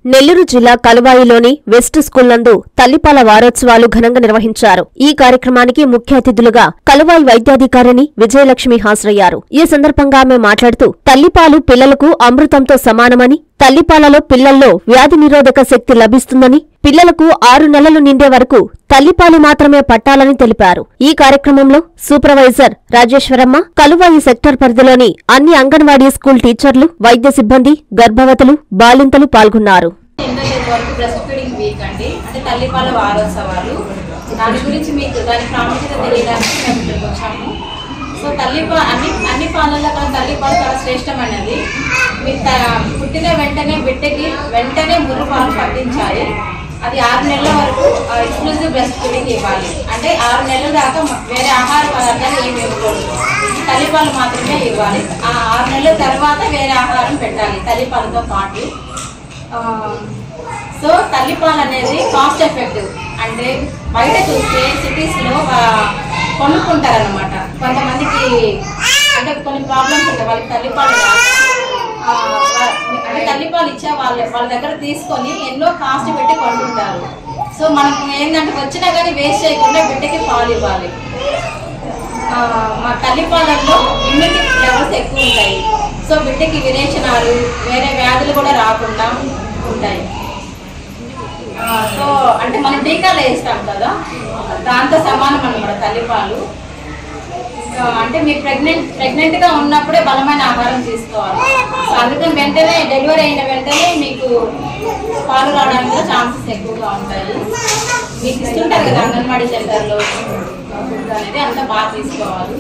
నెల్లూరు జిల్లా కలువాయిలోని west school నందు తల్లిపాల వారోత్సవాలు ఘనంగా నిర్వహించారు ఈ కార్యక్రమానికి ముఖ్య అతిథులుగా కలువాయి వైద్యాధికారిని విజయలక్ష్మి హాజరయ్యారు ఈ సందర్భంగా ఆమె మాట్లాడుతూ తల్లిపాలు పిల్లలకు అమృతంతో సమానమని తల్లిపాలలో పిల్లల్లో వ్యాధి నిరోధక శక్తి లభిస్తుందని పిల్లలకు ఆరు నెలలు నిండే వరకు తల్లిపాలు మాత్రమే పట్టాలని తెలిపారు ఈ కార్యక్రమంలో సూపర్వైజర్ రాజేశ్వరమ్మ కలువాయి సెక్టర్ పరిధిలోని అన్ని అంగన్వాడీ స్కూల్ టీచర్లు వైద్య సిబ్బంది గర్భవతులు బాలింతలు పాల్గొన్నారు ఎనిమిదో తేదీ వరకు బ్రెస్ట్ ఫీడింగ్ వీక్ అండి అంటే తల్లిపాల వారోత్సవాలు దాని గురించి మీకు దాని ప్రాముఖ్యత తెలియడానికి మేము ఇక్కడికి వచ్చాము సో తల్లిపా అన్ని అన్ని పాలల్లో కన్నా తల్లిపాలు చాలా శ్రేష్టమైనది మీరు త- పుట్టిన వెంటనే బిడ్డకి వెంటనే ముర్రు పాలు పట్టించాలి అది ఆరు నెలల వరకు ఎక్స్క్లూజివ్ బ్రెస్ట్ ఫీడింగ్ ఇవ్వాలి అంటే ఆరు నెలల దాకా మ- వేరే ఆహార పదార్థాలు ఏమి ఇవ్వకూడదు తల్లిపాలు మాత్రమే ఇవ్వాలి ఆ ఆరు నెలల తర్వాత వేరే ఆహారం పెట్టాలి తల్లిపాలతో పాటు ఆ, సో తల్లిపాలు అనేది కాస్ట్ ఎఫెక్టివ్ అంటే బయట చూస్తే సిటీస్లో కొనుక్కుంటారు అనమాట కొంతమందికి అంటే కొన్ని ప్రాబ్లమ్స్ ఉంటాయి వాళ్ళకి తల్లిపాలు రావు. ఆ, వా- అంటే తల్లిపాలు ఇచ్చే వాళ్ళ వాళ్ళ దగ్గర తీసుకొని ఎన్నో కాస్ట్ పెట్టి కొంటుంటారు సో మనకు ఏంటంటే వచ్చినా కానీ వేస్ట్ చేయకుండా బిడ్డకి పాలు ఇవ్వాలి ఆ, మా తల్లిపాలల్లో ఇమ్యూనిటీ లెవెల్స్ ఎక్కువ ఉంటాయి సో బిడ్డకి విరేచనాలు వేరే వ్యాధులు కూడా రాకుండా ఉంటాయి ఆ, సో అంటే మనం టీకాలు వేస్తాం కదా దాంతో సమానం అనమాట తల్లిపాలు ఇంకా అంటే మీరు ప్రెగ్నెంట్ ప్రెగ్నెంట్ గా ఉన్నప్పుడే బలమైన ఆహారం తీసుకోవాలి సో అందుకని వెంటనే డెలివరీ అయిన వెంటనే మీకు పాలు రావడానికి కూడా ఛాన్సెస్ ఎక్కువగా ఉంటాయి మీకు ఇస్తుంటారు కదా అంగన్వాడీ సెంటర్లో ఫుడ్ అనేది అంతా బాగా తీసుకోవాలి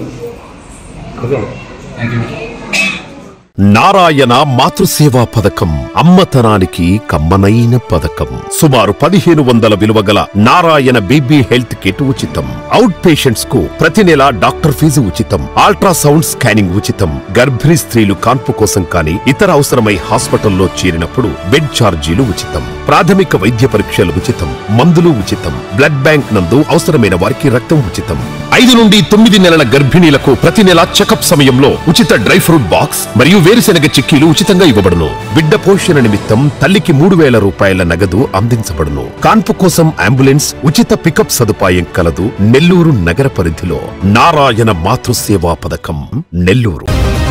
నారాయణ మాతృసేవా పథకం అమ్మతనానికి కమ్మనైన పథకం సుమారు పదిహేను వందల విలువ గల నారాయణ బీబీ హెల్త్ కిట్ ఉచితం అవుట్ పేషెంట్స్ కు ప్రతి నెల డాక్టర్ ఫీజు ఉచితం అల్ట్రాసౌండ్ స్కానింగ్ ఉచితం గర్భిణీ స్త్రీలు కాన్పు కోసం కానీ ఇతర అవసరమై హాస్పిటల్లో చేరినప్పుడు బెడ్ ఛార్జీలు ఉచితం ప్రాథమిక వైద్య పరీక్షలు ఉచితం మందులు ఉచితం బ్లడ్ బ్యాంక్ నందు అవసరమైన వారికి రక్తం ఉచితం ఐదు నుండి తొమ్మిది నెలల గర్భిణీలకు ప్రతి నెల చెకప్ సమయంలో ఉచిత డ్రై ఫ్రూట్ బాక్స్ మరియు వేరుశెనగ చిక్కీలు ఉచితంగా ఇవ్వబడును బిడ్డ పోషణ నిమిత్తం తల్లికి మూడు వేల రూపాయల నగదు అందించబడును కాన్పు కోసం అంబులెన్స్ ఉచిత పికప్ సదుపాయం కలదు నెల్లూరు నగర పరిధిలో నారాయణ మాతృసేవా పథకం నెల్లూరు